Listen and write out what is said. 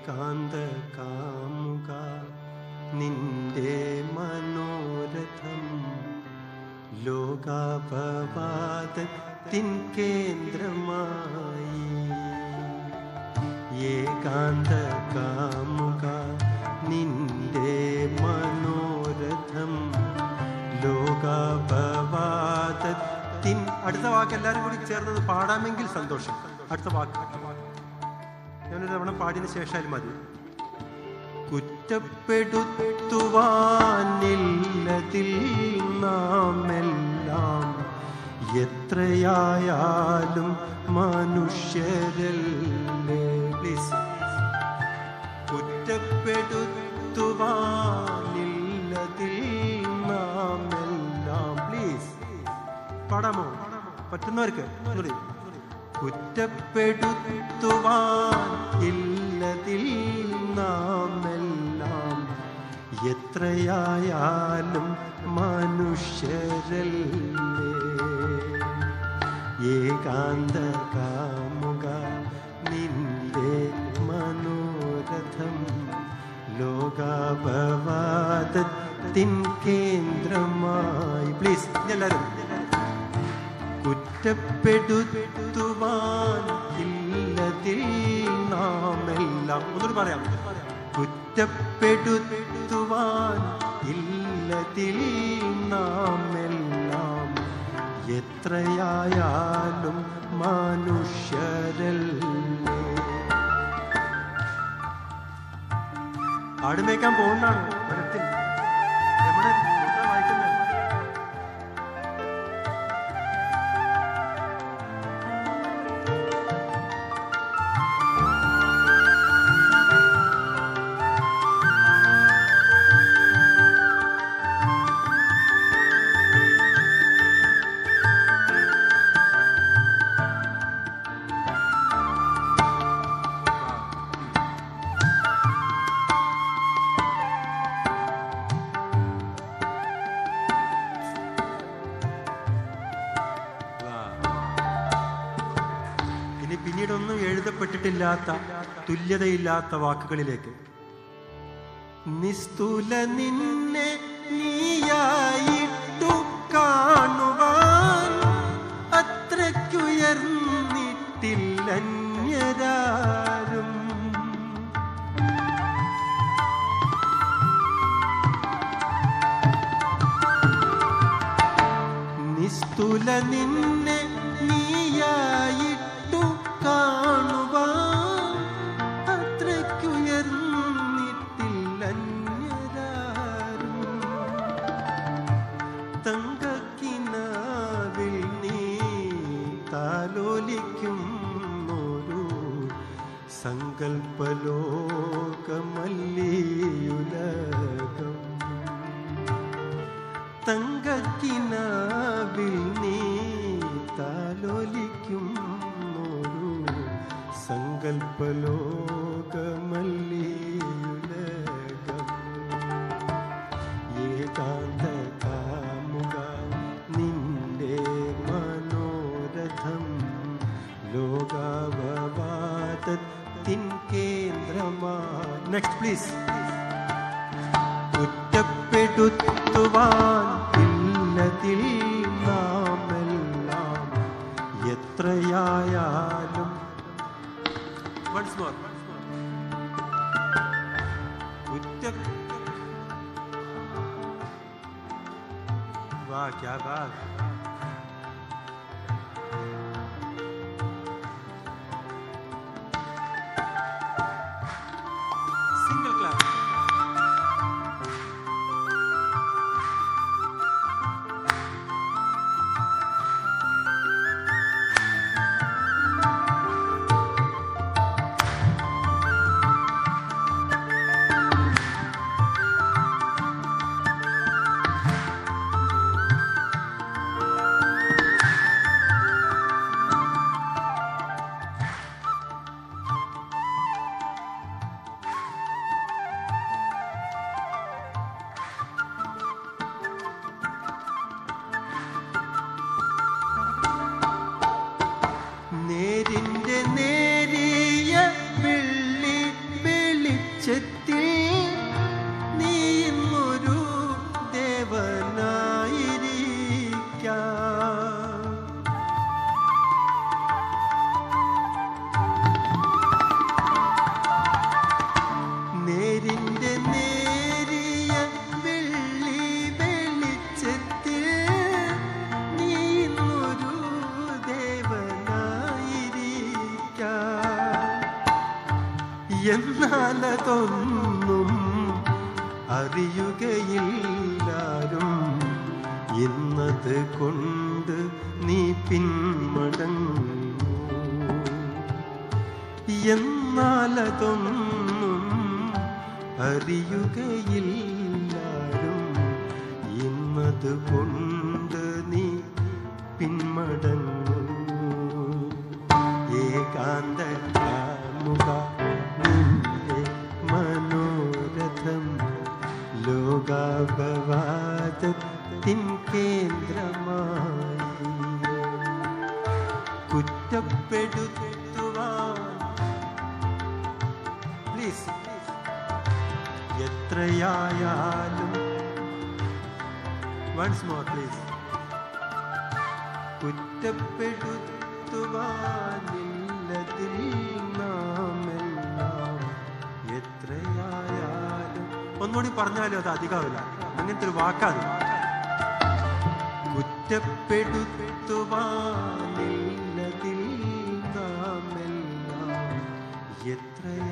ഏകാന്ത കാമുക നിന്റെ മനോരഥം ലോകാപവാദത്തിൻ കേന്ദ്രമായി ഏകാന്ത കാമുക നിന്റെ മനോരഥം ലോകാപവാദത്തിൻ അടുത്ത വാക്ക് എല്ലാവരും കൂടി ചേർന്നത് പാടാമെങ്കിൽ സന്തോഷം അടുത്ത വാക്ക് ഞാനൊരു തവണ പാടിയതിന് ശേഷമായാലും മതി കുറ്റപ്പെടുത്തുവാനില്ലതിൽ നാമെല്ലാം എത്രയായാലും മനുഷ്യരല്ലേ പ്ലീസ് കുറ്റപ്പെടുത്തുവാനില്ലതിൽ നാമെല്ലാം പ്ലീസ് പാടാമോ പറ്റുന്നവർക്ക് ഒന്നുകൂടി. കുറ്റപ്പെടുത്തുവാൻ ഇല്ലതിൽ നാമെല്ലാം എത്രയായാലും മനുഷ്യരല്ലേ ഏകാന്ത കാമുക നിന്റെ മനോരഥം ലോകാപവാദത്തിൻ കേന്ദ്രമായി പ്ലീസ് എല്ലാവരും കുറ്റപ്പെടുത്തുവാൻ ഇല്ലതിൽ നാമെല്ലാം ഒന്നുകൂടി പറയാം കുറ്റപ്പെടുത്തുവാൻ ഇല്ലതിൽ നാമെല്ലാം എത്രയായാലും മനുഷ്യരല്ലേ ആടുമേക്കാൻ പോകുന്നതാണ് വനത്തിൽ രമണൻ എന്താ വായിക്കുന്നത് ഇനി പിന്നീടൊന്നും എഴുതപ്പെട്ടിട്ടില്ലാത്ത തുല്യതയില്ലാത്ത വാക്കുകളിലേക്ക് നിസ്തുല നിന്നെ നീയായിട്ടു കാണുവാൻ അത്രയ്ക്കുയർന്നിട്ടില്ലന്യരാരും നിസ്തുല നിന്നെ നീയായിട്ടു കാണുവാൻ അത്രയ്ക്കുയർന്നിട്ടില്ലന്യരാരും തങ്കക്കിനാവിൽ നീ താലോലിക്കുന്നൊരു സങ്കൽപ്പലോകമല്ലിയുലകം തങ്കക്കിനാവിൽ നീ താലോലിക്കുന്നൊരു സങ്കൽപ്പലോകമല്ലിയുലകം ഏകാന്ത കാമുക നിന്റെ മനോരഥം ലോകാവവാദത്തിൻ കേന്ദ്രമാ നെക്സ്റ്റ് പ്ലീസ് കുറ്റപ്പെടുത്തുവാൻ ഇല്ലതിൽ നാമെല്ലാം എത്രയായാലും Once more. കുറ്റ വാ ക്യാ ബാത് സിംഗിൾ ക്ലാസ് എന്നാലതൊന്നും അറിയുകയില്ലാരും ഇന്നത് കൊണ്ട് നീ പിന്മടങ്ങൂ എന്നാലതൊന്നും അറിയുകയില്ലാരും ഇന്നത് കൊണ്ട് നീ പിന്മടങ്ങൂ ഏകാന്ത കാമുക നിന്റെ മനോരഥം ലോകാപവാദത്തിൻ കേന്ദ്രമായി കുറ്റപ്പെടുത്തുവാൻ പ്ലീസ് എത്രയായാലും വൺസ് മോർ പ്ലീസ് കുറ്റപ്പെടുത്തുവാനില്ലതിൽ നാമെല്ലാം എത്രയായാലും ഒന്നുകൂടി പറഞ്ഞാലും അത് അധികമില്ല അങ്ങനത്തെ ഒരു വാക്കാണ് കുറ്റപ്പെടുത്തുവാനില്ലതിൽ നാമെല്ലാം എത്രയാ